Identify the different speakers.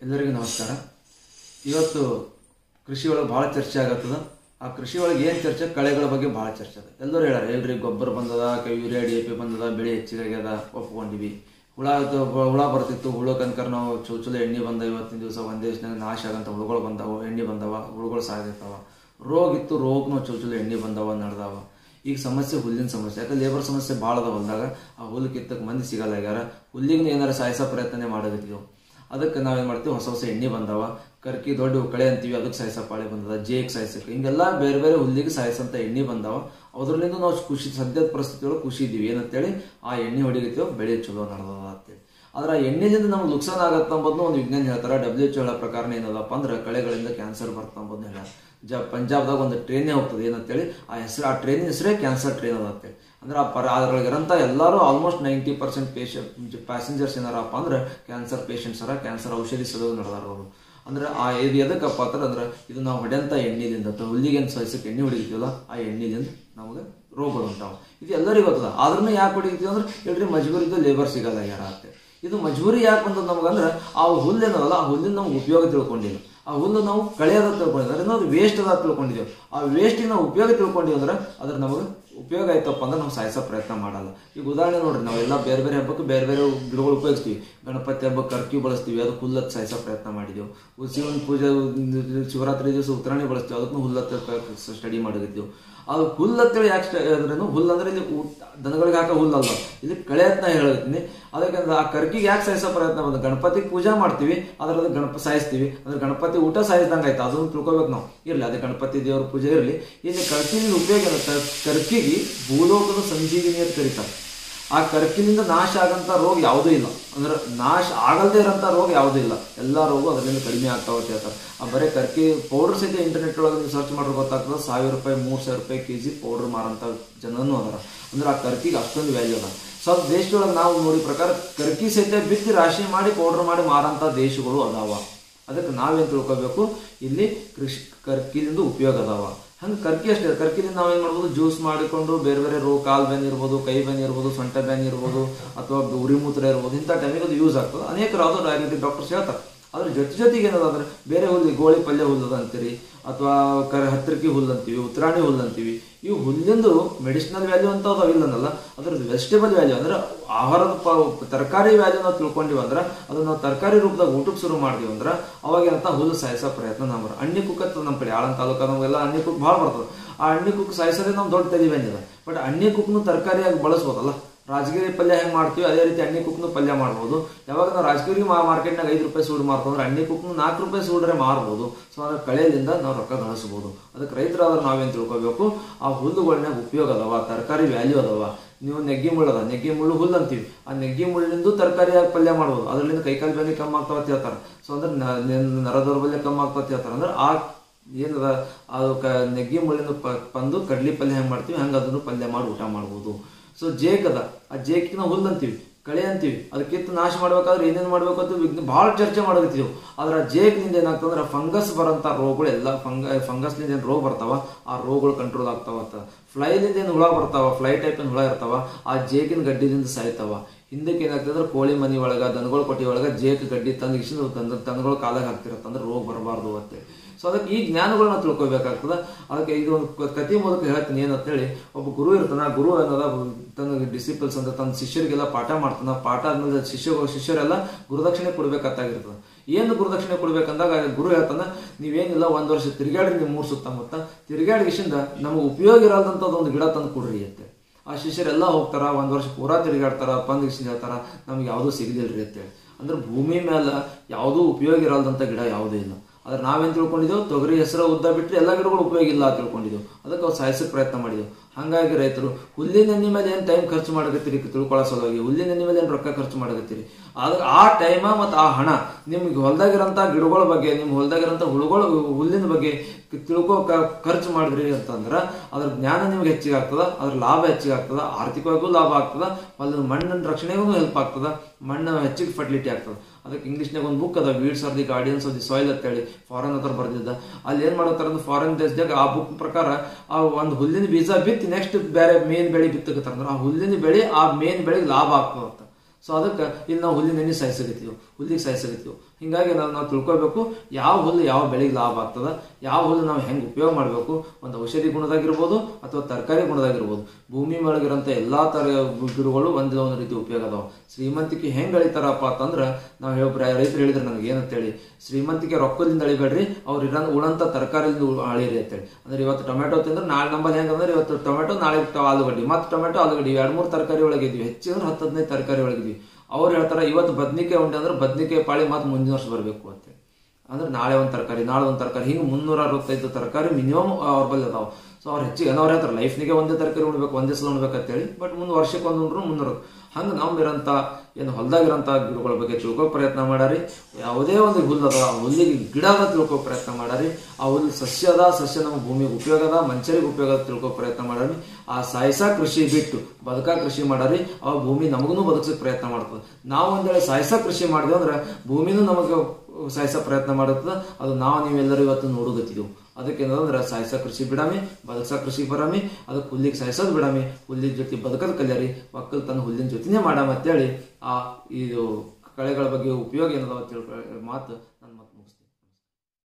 Speaker 1: ಎಲ್ಲರಿಗೂ ನಮಸ್ಕಾರ ಇವತ್ತು ಕೃಷಿ ಒಳಗೆ ಭಾಳ ಚರ್ಚೆ ಆಗತ್ತದ ಆ ಕೃಷಿ ಒಳಗೆ ಏನು ಚರ್ಚೆ ಕಳೆಗಳ ಬಗ್ಗೆ ಭಾಳ ಚರ್ಚೆ ಅದ ಎಲ್ಲರೂ ಹೇಳ್ಯಾರ ಎಲ್ರಿ ಗೊಬ್ಬರ ಬಂದದ ಕ- ಯೂರಿಯಾ ಡಿ ಎ ಪಿ ಬಂದದ ಬೆಳೆ ಹೆಚ್ಚಿಗಾಗ್ಯದ ಒಪ್ಕೊಂಡಿವಿ ಹುಳ ಅದು- ಹುಳ ಬರ್ತಿತ್ತು ಹುಳಕ್ಕನ್ಕರ್ ನಾವು ಚಲೋ ಚಲೋ ಎಣ್ಣೆ ಬಂದ ಇವತ್ತಿನ ದಿವಸ ಒಂದ್ ದಿವಸನಾಗ ನಾಶ ಆಗಂತ ಹುಳುಗಳು ಬಂದಾವ ಎಣ್ಣೆ ಬಂದವ ಹುಳುಗಳು ಸಾಗಿರ್ತಾವ ರೋಗ ಇತ್ತು ರೋಗನು ಚಲೋ ಚಲೋ ಎಣ್ಣೆ ಬಂದವ ನಡೆದಾವ ಈಗ ಸಮಸ್ಯೆ ಹುಲ್ಲಿನ ಸಮಸ್ಯೆ ಯಾಕಂದ್ರೆ ಲೇಬರ್ ಸಮಸ್ಯೆ ಭಾಳ ಅದ ಹೊಲ್ದಾಗ ಆ ಹುಲ್ಲು ಕಿತ್ತಕ್ಕೆ ಮಂದಿ ಸಿಗಲ್ಲಾಗ್ಯಾರ ಹುಲ್ಲಿಗೆ ಏನಾರ ಸಾಯಿಸೋ ಪ್ರಯತ್ನ ಮಾಡಕತ್ತೀವಿ ಅದಕ್ಕೆ ನಾವೇನ್ ಮಾಡ್ತೀವಿ ಹೊಸ ಹೊಸ ಎಣ್ಣೆ ಬಂದಾವ ಕರ್ಕಿ ದೊಡ್ಡ ಕಳೆ ಅಂತೀವಿ ಅದಕ್ಕೆ ಸಾಯಿಸ ಪಾಳೆ ಬಂದದ ಜೇಕ್ ಸಾಯಿಸಕ್ಕೆ ಹಿಂಗೆಲ್ಲ ಬೇರೆ ಬೇರೆ ಹುಲ್ಲಿಗೆ ಸಾಯಿಸಂತ ಎಣ್ಣೆ ಬಂದಾವ ಅದ್ರಲ್ಲಿಂದ ನಾವು ಖುಷಿ ಸದ್ಯದ ಪರಿಸ್ಥಿತಿ ಒಳಗೆ ಖುಷಿ ಇದೀವಿ ಏನಂತೇಳಿ ಆ ಎಣ್ಣೆ ಹೊಡಿಗತ್ತೀವೋ ಬೆಳೆ ಚಲೋ ನಡೆದದ ಅಂತೇಳಿ ಆದ್ರೆ ಆ ಎಣ್ಣೆಲಿಂದ ನಮ್ಗೆ ನುಕ್ಸಾನ ಆಗತ್ತ ಅಂಬೋದ್ನ ಒಂದು ವಿಜ್ಞಾನ ಹೇಳ್ತಾರ ಡಬ್ಲ್ಯೂ ಎಚ್ ಹೇಳೋ ಪ್ರಕಾರ ಏನದಪ್ಪ ಅಂದ್ರೆ ಕಳೆಗಳಿಂದ ಕ್ಯಾನ್ಸರ್ ಬರ್ತಾ ಅಂಬೋದ್ನ ಹೇಳ ಜ ಪಂಜಾಬ್ದಾಗ ಒಂದು ಟ್ರೈನೇ ಹೋಗ್ತದೆ ಏನಂತೇಳಿ ಆ ಹೆಸರು ಆ ಟ್ರೈನಿನ ಹೆಸರೇ ಕ್ಯಾನ್ಸರ್ ಟ್ರೈನ್ ಅದ ಅಂತೇಳಿ ಅಂದ್ರೆ ಆ ಪರ ಅದ್ರೊಳಗಿರಂತ ಎಲ್ಲರೂ almost ninety percent patient passengers ಏನಾರಪ್ಪ ಅಂದ್ರೆ ಕ್ಯಾನ್ಸರ್ ಪೇಷಂಟ್ಸ್ ಅರ ಕ್ಯಾನ್ಸರ್ ಔಷಧಿ ಸಲುವಾಗಿ ನಡೆದಾರ ಅವರು ಅಂದ್ರೆ ಆ ಇದು ಎದಕ್ಕಪ್ಪ ಅಂದ್ರೆ ಅಂದ್ರೆ ಇದು ನಾವು ಹೊಡೆಯಂತ ಎಣ್ಣೆಲಿಂದ ಅಥವಾ ಹುಲ್ಲಿಗೆ ಏನು ಸಹಿಸಕ್ಕೆ ಎಣ್ಣೆ ಹೊಡಿತೀವಲ್ಲ ಆ ಎಣ್ಣೆಲಿಂದ ನಮಗೆ ರೋಗಗಳು ಉಂಟಾವ ಇದು ಎಲ್ಲರಿಗೂ ಗೊತ್ತದ ಆದ್ರೂ ಯಾಕೆ ಹೊಡಿತೀವಿ ಅಂದ್ರೆ ಹೇಳ್ರಿ ಮಜಬೂರಿದ್ದು ಲೇಬರ್ ಸಿಗಲ್ಲ ಯಾರ ಅಂತ ಇದು ಮಜಬೂರಿ ಯಾಕೆ ಬಂದದ ನಮಗಂದ್ರೆ ಆ ಹುಲ್ಲು ಏನದಲ್ಲ ಆ ಹುಲ್ಲಿನ ನಮ್ಗೆ ಉಪಯೋಗ ತಿಳ್ಕೊಂಡಿಲ್ಲ ಆ ಹುಲ್ಲು ನಾವು ಕಳೆಯದ ತಿಳ್ಕೊಂಡಿದ್ರೆ ಅಂದ್ರೆ ಅದು ವೇಸ್ಟ್ ಅದ ತಿಳ್ಕೊಂಡಿದ್ದೇವೆ ಆ ವೇಸ್ಟಿಗೆ ನಾವು ಉಪಯೋಗ ತಿಳ್ಕೊಂಡಿವಿ ಅಂದ್ರೆ ಅದ್ರ ನಮಗೆ ಉಪಯೋಗ ಆಯ್ತಪ್ಪ ಅಂದ್ರೆ ನಾವು ಸಾಯಿಸೋ ಪ್ರಯತ್ನ ಮಾಡಲ್ಲ ಈಗ ಉದಾಹರಣೆ ನೋಡ್ರಿ ನಾವೆಲ್ಲ ಬೇರೆ ಬೇರೆ ಹಬ್ಬಕ್ಕೆ ಬೇರೆ ಬೇರೆ ಗಿಡಗಳು ಉಪಯೋಗಿಸ್ತೀವಿ ಗಣಪತಿ ಹಬ್ಬಕ್ಕೆ ಕರ್ಕಿ ಬಳಸ್ತೀವಿ ಅದಕ್ಕೆ ಹುಲ್ಲತ್ತು ಸಾಯಿಸೋ ಪ್ರಯತ್ನ ಮಾಡಿದೆವು ಶಿವನ ಪೂಜೆ ಶಿವರಾತ್ರಿ ದಿವಸ ಉತ್ತರಾಣಿ ಬಳಸ್ತೀವಿ ಅದಕ್ಕೂ ಹುಲ್ಲತ್ತ ಸ್ಟಡಿ ಮಾಡಿದ್ದೀವಿ ಅದು ಹುಲ್ಲತ್ತೇಳಿ ಯಾಕೆ ಅಂದ್ರೇನು ಹುಲ್ಲು ಅಂದ್ರೆ ಇಲ್ಲಿ ಊಟ- ದನಗಳಿಗೆ ಹಾಕೋ ಹುಲ್ಲಲ್ಲ ಇಲ್ಲಿ ಕಳೆ ಅಂತ ಹೇಳಿರ್ತೀನಿ ಅದಕ್ಕೆ ಅಂದ್ರೆ ಆ ಕರ್ಕಿಗೆ ಯಾಕೆ ಸಾಯಿಸೋ ಪ್ರಯತ್ನ ಬಂದ ಗಣಪತಿಗೆ ಪೂಜಾ ಮಾಡ್ತೀವಿ ಅದ್ರದ್ದು ಗಣಪ ಸಾಯಿಸ್ತೀವಿ ಅಂದ್ರೆ ಗಣಪತಿ ಊಟ ಸಾಯಿಸ್ದಂಗೆ ಆಯ್ತು ಅದನ್ನು ತಿಳ್ಕೊಬೇಕು ನಾವು ಇರ್ಲಿ ಅದೇ ಗಣಪತಿ ದೇವ್ರ ಪೂಜೆ ಇರಲಿ ಇಲ್ಲಿ ಕರ್ಕಿನ ಉಪಯೋಗ ಏನು? ಕ- ಕರ್ಕಿಗೆ ಭೂಲೋಕದ ಸಂಜೀವಿನಿ ಅಂತ ಕರೀತಾರೆ ಆ ಕರ್ಕಿನಿಂದ ನಾಶ ಆಗಂತ ರೋಗ ಯಾವುದೂ ಇಲ್ಲ ಅಂದ್ರೆ ನಾಶ ಆಗಲ್ದೇ ಇರೋಂಥ ರೋಗ ಯಾವುದೂ ಇಲ್ಲ ಎಲ್ಲ ರೋಗ ಅದರಿಂದ ಕಡಿಮೆ ಆಗ್ತಾವ ಅಂತ ಹೇಳ್ತಾರೆ ಆ ಬರೀ ಕರ್ಕಿ ಪೌಡರ್ ಸಹಿತ ಇಂಟರ್ನೆಟ್ ಒಳಗೆ ನೀವು ಸರ್ಚ್ ಮಾಡಿದ್ರೆ ಗೊತ್ತಾಗ್ತದೆ ಸಾವಿರ ರೂಪಾಯಿ ಮೂರು ಸಾವಿರ ರೂಪಾಯಿ ಕೆ ಜಿ ಪೌಡರ್ ಮಾರಂತ ಜನನೂ ಅದಾರ ಅಂದ್ರೆ ಆ ಕರ್ಕಿಗೆ ಅಷ್ಟೊಂದು ವ್ಯಾಲ್ಯೂ ಅದ ಸ್ವಲ್ಪ ದೇಶದೊಳಗೆ ನಾವು ನೋಡಿ ಪ್ರಕಾರ ಕರ್ಕಿ ಸಹಿತ ಬಿತ್ತಿ ರಾಶಿ ಮಾಡಿ ಪೌಡರ್ ಮಾಡಿ ಮಾರಂತ ದೇಶಗಳು ಅದಾವ ಅದಕ್ಕೆ ನಾವೇನ್ ತಿಳ್ಕೊಬೇಕು ಇಲ್ಲಿ ಕೃಷಿ ಕರ್ಕಿಲಿಂದ ಉಪಯೋಗ ಅದಾವ ಹಂಗೆ ಕರ್ಕಿ ಅಷ್ಟೇ ಕರ್ಕಿಲಿಂದ ನಾವೇನ್ ಮಾಡ್ಬೋದು ಜ್ಯೂಸ್ ಮಾಡಿಕೊಂಡು ಬೇರೆ ಬೇರೆ ರೋಗ ಕಾಲ್ ಬ್ಯಾನ್ ಇರ್ಬೋದು ಕೈ ಬ್ಯಾನ್ ಇರ್ಬೋದು ಸೊಂಟ ಬ್ಯಾನ್ ಇರ್ಬೋದು ಅಥವಾ ಉರಿ ಮೂತ್ರ ಇರ್ಬೋದು ಇಂಥ ಟೈಮಿಗೆ ಅದು ಯೂಸ್ ಆಗ್ತದೆ ಅನೇಕರು ಯಾವುದೋ ಆಯುರ್ವೇದಿಕ್ ಡಾಕ್ಟರ್ಸ್ ಹೇಳ್ತಾರೆ ಅದ್ರ ಜೊತೆ ಜೊತೆಗೆ ಏನದ ಅಂದ್ರೆ ಬೇರೆ ಹುಲ್ಲು ಗೋಳಿ ಪಲ್ಯ ಹುಲ್ಲದ ಅಂತೀರಿ ಅಥವಾ ಕರ ಹತ್ತಿರಕಿ ಹುಲ್ಲು ಅಂತೀವಿ ಉತ್ತರಾಣಿ ಹುಲ್ಲು ಅಂತೀವಿ ಇವು ಹುಲ್ಲಿಂದು ಮೆಡಿಸಿನಲ್ ವ್ಯಾಲ್ಯೂ ಅಂತ ಅದಾವ ಇಲ್ಲನಲ್ಲ ಅದ್ರದ್ದು ವೆಜಿಟೇಬಲ್ ವ್ಯಾಲ್ಯೂ ಅಂದ್ರೆ ಆಹಾರದ ಪ ತರಕಾರಿ ವ್ಯಾಲ್ಯೂ ನಾವು ತಿಳ್ಕೊಂಡಿವಿ ಅಂದ್ರೆ ಅದನ್ನ ನಾವು ತರಕಾರಿ ರೂಪದಾಗ ಊಟಕ್ಕೆ ಶುರು ಮಾಡಿದ್ವಿ ಅಂದ್ರೆ ಅವಾಗ ಏನಂತ ಹುಲ್ಲು ಸಾಯಿಸೋ ಪ್ರಯತ್ನ ನಮ್ಮ ಅಣ್ಣಿ ಕುಕ್ಕತ್ತ ನಮ್ಮ ಕಡೆ ಆಳಂದ ತಾಲೂಕ ನಮಗೆಲ್ಲ ಅಣ್ಣಿ ಕುಕ್ ಭಾಳ ಬರ್ತದೆ ಆ ಅಣ್ಣಿ ಕುಕ್ ಸಾಯಿಸೋದೇ ನಮ್ಮ ದೊಡ್ಡ ತಲೆ ಬಂದಿದೆ ಬಟ್ ಅಣ್ಣಿ ಕುಕ್ನು ತರಕಾರಿಯಾಗಿ ಬಳಸ್ಬೋದಲ್ಲ ರಾಜಗಿರಿ ಪಲ್ಯ ಹೆಂಗ್ ಮಾಡ್ತೀವಿ ಅದೇ ರೀತಿ ಅಣ್ಣಿ ಕುಕ್ನು ಪಲ್ಯ ಮಾಡ್ಬೋದು ಯಾವಾಗ ನಾವು ರಾಜಗಿರಿ ಮಾರ್ಕೆಟ್ನಾಗ ಐದು ರೂಪಾಯಿ ಸೂಡು ಮಾರ್ತಂದ್ರೆ ಅಣ್ಣಿ ಕುಕ್ನು ನಾಲ್ಕು ರೂಪಾಯಿ ಸೂಡ್ರೆ ಮಾರ್ಬೋದು ಸೊ ಅದ್ರ ಕಳೆಯಿಂದ ನಾವು ರೊಕ್ಕ ಗಳಿಸ್ಬೋದು ಅದಕ್ಕೆ ರೈತರಾದ್ರೆ ನಾವೇನ್ ತಿಳ್ಕೊಬೇಕು ಆ ಹುಲ್ಲುಗಳನ್ಯಾಗ ಉಪಯೋಗ ಅದಾವ ತರಕಾರಿ ವ್ಯಾಲ್ಯೂ ಅದಾವ ನೀವು ನೆಗ್ಗಿ ಮುಳ್ಳು ಅದ ನೆಗ್ಗಿ ಮುಳ್ಳು ಹುಲ್ಲು ಅಂತೀವಿ ಆ ನೆಗ್ಗಿ ಮುಳ್ಳಿಂದ ತರಕಾರಿಯಾಗಿ ಪಲ್ಯ ಮಾಡ್ಬೋದು ಅದರಿಂದ ಕೈಕಾಲು ಬೇನೆ ಕಮ್ಮಿ ಆಗ್ತಾವ ಅಂತ ಹೇಳ್ತಾರೆ ಸೊ ಅಂದ್ರೆ ನ- ನ- ನರ ದೌರ್ಬಲ್ಯ ಕಮ್ಮಿ ಆಗ್ತಾವ ಅಂತ ಹೇಳ್ತಾರೆ ಅಂದ್ರೆ ಆ ಏನದ ಅದು ಕ ನೆಗ್ಗಿ ಮುಳ್ಳಿನ ಪ ಬಂದು ಕಡ್ಲಿ ಪಲ್ಯ ಹೆಂಗ್ ಮಾಡ್ತೀವಿ ಹಂಗ ಅದನ್ನು ಪಲ್ಯ ಮಾಡಿ ಊಟ ಮಾಡ್ಬೋದು ಸೊ ಜೇಕ್ ಅದ ಆ ಜೇಕಿಗೆ ನಾವು ಹುಲ್ಲು ಅಂತೀವಿ ಕಳೆ ಅಂತೀವಿ ಅದಕ್ಕಿಂತ ನಾಶ ಮಾಡ್ಬೇಕಾದ್ರೆ ಏನೇನು ಮಾಡ್ಬೇಕು ಅಂತ ವಿಜ್ಞ ಭಾಳ ಚರ್ಚೆ ಮಾಡಕತ್ತೀವಿ ಆದ್ರೆ ಆ ಜೇಕ್ನಿಂದ ಏನಾಗ್ತಂದ್ರೆ ಫಂಗಸ್ ಬರೋಂಥ ರೋಗಗಳು ಎಲ್ಲ ಫಂಗ ಫಂಗಸ್ನಿಂದ ಏನು ರೋಗ ಬರ್ತಾವ ಆ ರೋಗಗಳು ಕಂಟ್ರೋಲ್ ಆಗ್ತಾವ ಅಂತ ಫ್ಲೈಲಿಂದ ಏನು ಹುಳ ಬರ್ತಾವ ಫ್ಲೈ ಟೈಪ್ ಹುಳ ಇರ್ತಾವ ಆ ಜೇಕಿನ ಗಡ್ಡಿದಿಂದ ಸಾಯ್ತಾವ ಹಿಂದಕ್ಕೆ ಏನಾಗ್ತದೆ ಅಂದ್ರೆ ಕೋಳಿ ಮನಿ ಒಳಗ ದನಗಳ ಕೊಟ್ಟಿ ಒಳಗ ಜೇಕ್ ಗಡ್ಡಿ ತಂದು ಇಷ್ಟು ತಂದು ದನಗಳು ಕಾಲಾಗ ಹಾಕ್ತಿರತ್ತ ಅಂದ್ರೆ ರೋಗ ಬರಬಾರ್ದು ಅಂತ ಸೊ ಅದಕ್ಕೆ ಈ ಜ್ಞಾನಗಳನ್ನ ತಿಳ್ಕೊಬೇಕಾಗ್ತದ ಅದಕ್ಕೆ ಇದು ಒಂದು ಕ- ಕಥೆ ಮೂಲಕ ಹೇಳ್ತೀನಿ ಏನಂತೇಳಿ ಒಬ್ಬ ಗುರು ಇರ್ತಾನ ಆ ಗುರು ಏನದ ತನ್ನ ಡಿಸಿಪಲ್ಸ್ ಅಂತ ತನ್ನ ಶಿಷ್ಯರಿಗೆಲ್ಲ ಪಾಠ ಮಾಡ್ತಾನ ಪಾಠ ಆದ್ಮೇಲೆ ಶಿಷ್ಯ ಶಿಷ್ಯರೆಲ್ಲ ಗುರುದಕ್ಷಿಣೆ ಕೊಡ್ಬೇಕಾಗ್ತಾಗಿರ್ತದ ಏನು ಗುರುದಕ್ಷಿಣೆ ಕೊಡ್ಬೇಕಂದಾಗ ಆ ಗುರು ಹೇಳ್ತಾನ ನೀವೇನಿಲ್ಲ ಒಂದ್ ವರ್ಷ ತಿರುಗಾಡಿ ನೀವು ಮೂರ್ ಸುತ್ತಮುತ್ತ ತಿರುಗಾಡಿಗಿಸಿಂದ ನಮಗೆ ಉಪಯೋಗ ಇರಲ್ದಂಥದ್ದು ಒಂದು ಗಿಡ ತಂದು ಕೊಡ್ರಿ ಅಂತ ಆ ಶಿಷ್ಯರೆಲ್ಲ ಹೋಗ್ತಾರ ಒಂದ್ ವರ್ಷ ಪೂರಾ ತಿರುಗಾಡ್ತಾರ ಬಂದ್ ಹೇಳ್ತಾರ ನಮ್ಗೆ ಯಾವ್ದೂ ಸಿಗದಿಲ್ರಿ ಅಂತೇಳಿ ಅಂದ್ರೆ ಭೂಮಿ ಮೇಲೆ ಯಾವುದೂ ಉಪಯೋಗ ಇರಲ್ದಂತ ಗಿಡ ಯಾವುದೂ ಇಲ್ಲ ಆದ್ರೆ ನಾವೇನ್ ತಿಳ್ಕೊಂಡಿದ್ದೇವೆ ತೊಗರಿ ಹೆಸರು ಉದ್ದ ಬಿಟ್ಟರೆ ಎಲ್ಲ ಗಿಡಗಳು ಉಪಯೋಗ ಇಲ್ಲ ಅಂತ ತಿಳ್ಕೊಂಡಿದ್ದೇವೆ ಅದಕ್ಕೆ ಅವ್ರು ಸಾಯಿಸಕ್ಕೆ ಪ್ರಯತ್ನ ಮಾಡಿದೆವು ಹಾಗಾಗಿ ರೈತರು ಹುಲ್ಲಿನ ಎಣ್ಣೆ ಮೇಲೆ ಏನು ಟೈಮ್ ಖರ್ಚು ಮಾಡಕತ್ತೀರಿ ತಿಳ್ಕೊಳ್ಳೋ ಸಲುವಾಗಿ ಹುಲ್ಲಿನ ಎಣ್ಣೆ ಮೇಲೆ ಏನು ರೊಕ್ಕ ಖರ್ಚು ಮಾಡಕತ್ತೀರಿ ಆದ್ರೆ ಆ ಟೈಮ ಮತ್ತು ಆ ಹಣ ನಿಮ್ಗೆ ಹೊಲ್ದಾಗಿರೋಂಥ ಗಿಡಗಳ ಬಗ್ಗೆ ನಿಮ್ಮ ಹೊಲ್ದಾಗಿರೋಂಥ ಹುಳುಗಳ ಹುಲ್ಲಿನ ಬಗ್ಗೆ ತಿಳ್ಕೊ ಕ- ಖರ್ಚು ಮಾಡಿದ್ರಿ ಅಂತಂದ್ರ ಅದ್ರ ಜ್ಞಾನ ನಿಮ್ಗೆ ಹೆಚ್ಚಿಗೆ ಆಗ್ತದ ಅದ್ರ ಲಾಭ ಹೆಚ್ಚಿಗೆ ಆಗ್ತದ ಆರ್ಥಿಕವಾಗಿಯೂ ಲಾಭ ಆಗ್ತದ ಹೊಲದ ಮಣ್ಣಿನ ರಕ್ಷಣೆಗೂ ಹೆಲ್ಪ್ ಆಗ್ತದ ಮಣ್ಣು ಹೆಚ್ಚಿಗೆ ಫರ್ಟಿಲಿಟಿ ಆಗ್ತದ ಅದಕ್ಕೆ ಇಂಗ್ಲೀಷ್ನಾಗ ಒಂದು ಬುಕ್ ಅದ weeds are the guardians of the soil ಅಂತೇಳಿ ಫಾರಿನ್ ಹತ್ರ ಬರ್ದಿದ್ದ ಅಲ್ಲಿ ಏನ್ ಮಾಡತ್ತಾರ ಅಂದ್ರೆ ಫಾರಿನ್ ದೇಶದಾಗ ಆ ಬುಕ್ ಪ್ರಕಾರ ಆ ಒಂದು ಹುಲ್ಲಿನ ಬೀಜ ಬಿತ್ತಿ ನೆಕ್ಸ್ಟ್ ಬೇರೆ ಮೇನ್ ಬೆಳೆ ಬಿತ್ತಕತ್ತಾರ ಅಂದ್ರೆ ಆ ಹುಲ್ಲಿನ ಬೆಳೆ ಆ ಮೇನ್ ಬೆಳೆಗೆ ಲಾಭ ಆಗ್ತದ ಅಂತ ಸೊ ಅದಕ್ಕೆ ಇಲ್ಲಿ ನಾವು ಹುಲ್ಲಿನ ಎಣ್ಣೆ ಸಾಯಿಸಕತ್ತೀವಿ ಹುಲ್ಲಿಗೆ ಸಾಯಿಸಕತ್ತೀವಿ ಹಿಂಗಾಗಿ ನಾವು ನಾವು ತಿಳ್ಕೊಬೇಕು ಯಾವ ಹುಲ್ಲು ಯಾವ ಬೆಳೆಗೆ ಲಾಭ ಆಗ್ತದ ಯಾವ ಹುಲ್ಲು ನಾವು ಹೆಂಗೆ ಉಪಯೋಗ ಮಾಡಬೇಕು ಒಂದು ಔಷಧಿ ಗುಣದಾಗಿರ್ಬೋದು ಅಥವಾ ತರಕಾರಿ ಗುಣದಾಗಿರ್ಬೋದು ಭೂಮಿ ಒಳಗಿರೋಂಥ ಎಲ್ಲಾ ತರ ಗಿಡಗಳು ಒಂದಿಲ್ಲ ಒಂದು ರೀತಿ ಉಪಯೋಗ ಅದಾವ ಶ್ರೀಮಂತಿಕೆ ಹೆಂಗ್ ಅಳಿತಾರಪ್ಪ ಅಂತಂದ್ರ ನಾವು ಹೇಳ ರೈತರು ಹೇಳಿದ್ರೆ ನನಗೆ ಏನಂತೇಳಿ ಶ್ರೀಮಂತಿಕೆ ರೊಕ್ಕದಿಂದ ಅಳಿಬೇಡ್ರಿ ಅವ್ರು ಇರೋ ಉಳಂತ ತರಕಾರಿಯಿಂದ ಉಳ್- ಅಳಿರಿ ಅಂತೇಳಿ ಅಂದ್ರೆ ಇವತ್ತು ಟೊಮೆಟೊ ತಿಂದ್ರೆ ನಾಳೆ ನಂಬಲ್ಲಿ ಹೆಂಗಂದ್ರೆ ಇವತ್ತು ಟೊಮೆಟೊ ನಾಳೆ ಟ- ಆಲೂಗಡ್ಡಿ ಮತ್ತೆ ಟೊಮೆಟೊ ಆಲೂಗಡ್ಡಿ ಎರಡು ಮೂರು ತರಕಾರಿ ಒಳಗಿದ್ವಿ ಹೆಚ್ಚಿದ್ರೆ ಹತ್ತು ಹದಿನೈದು ತರಕಾರಿ ಒಳಗಿದ್ವಿ ಅವ್ರು ಹೇಳ್ತಾರೆ ಇವತ್ತು ಬದ್ನಿಕಾಯಿ ಉಂಡೆ ಅಂದ್ರೆ ಬದ್ನಿಕಾಯಿ ಪಾಳಿ ಮತ್ತೆ ಮುಂದಿನ ವರ್ಷ ಬರಬೇಕು ಅಂತೇಳಿ ಅಂದ್ರೆ ನಾಳೆ ಒಂದು ತರಕಾರಿ ನಾಳೆ ಒಂದು ತರಕಾರಿ ಹಿಂಗೆ ಮುನ್ನೂರ ಅರವತ್ತೈದು ತರಕಾರಿ ಮಿನಿಮಮ್ ಅವ್ರ ಬಲ್ಲಿ ಅದಾವ ಸೊ ಅವ್ರು ಹೆಚ್ಚಿಗೆ ಅವ್ರು ಹೇಳ್ತಾರೆ ಲೈಫ್ನಿಗೆ ಒಂದೇ ತರಕಾರಿ ಉಣ್ಬೇಕು ಒಂದೇ ಸಲ ಉಣ್ಬೇಕು ಅಂತೇಳಿ ಬಟ್ ಮುಂದೆ ವರ್ಷಕ್ಕೆ ಒಂದು ಉಂಡ್ರು ಮುನ್ನೂರ ಹಂಗೆ ನಾವು ಇರೋಂಥ ಏನು ಹೊಲ್ದಾಗಿರೋಂಥ ಗಿಡಗಳ ಬಗ್ಗೆ ತಿಳ್ಕೋ ಪ್ರಯತ್ನ ಮಾಡಾರಿ ಯಾವುದೇ ಒಂದು ಹುಲ್ಲು ಅದ ಆ ಹುಲ್ಲಿಗೆ ಗಿಡ ಅದ ತಿಳ್ಕೋ ಪ್ರಯತ್ನ ಮಾಡಾರಿ ಆ ಹುಲ್ಲು ಸಸ್ಯ ಅದ ಸಸ್ಯ ನಮ್ಮ ಭೂಮಿಗೆ ಉಪಯೋಗ ಅದ ಮನುಷ್ಯರಿಗೆ ಉಪಯೋಗ ಅದ ತಿಳ್ಕೋ ಪ್ರಯತ್ನ ಮಾಡಾರಿ ಆ ಸಾಯಿಸಾ ಕೃಷಿ ಬಿಟ್ಟು ಬದುಕಾ ಕೃಷಿ ಮಾಡಾರಿ ಆ ಭೂಮಿ ನಮಗೂ ಬದುಕಕ್ಕೆ ಪ್ರಯತ್ನ ಮಾಡ್ತದೆ ನಾವು ಒಂದ್ ವೇಳೆ ಸಾಯಿಸಾ ಕೃಷಿ ಮಾಡಿದ್ವಿ ಅಂದ್ರೆ ಭೂಮಿನೂ ನಮಗೆ ಸಾಯಿಸೋ ಪ್ರಯತ್ನ ಮಾಡುತ್ತದೆ ಅದು ನಾವು ನೀವೆಲ್ಲರೂ ಇವತ್ತು ನೋಡುಗತ್ತಿದ್ದೆವು ಅದಕ್ಕೆ ಏನಂದ್ರೆ ಸಾಯಿಸೋ ಕೃಷಿ ಬಿಡಾಮಿ ಬದುಕ್ಸೋ ಕೃಷಿ ಬರಾಮಿ ಅದಕ್ಕೆ ಹುಲ್ಲಿಗೆ ಸಾಯಿಸೋದು ಬಿಡಾಮಿ ಹುಲ್ಲಿನ ಜೊತೆ ಬದುಕೋದು ಕಲಿಯರಿ ಒಕ್ಕಲ್ ತನ್ನ ಹುಲ್ಲಿನ ಜೊತೆನೇ ಮಾಡಾಮ ಅಂತೇಳಿ ಆ ಇದು ಕಳೆಗಳ ಬಗ್ಗೆ ಉಪಯೋಗ ಏನದಾವ ತಿಳ್ಕೊ ಮಾತು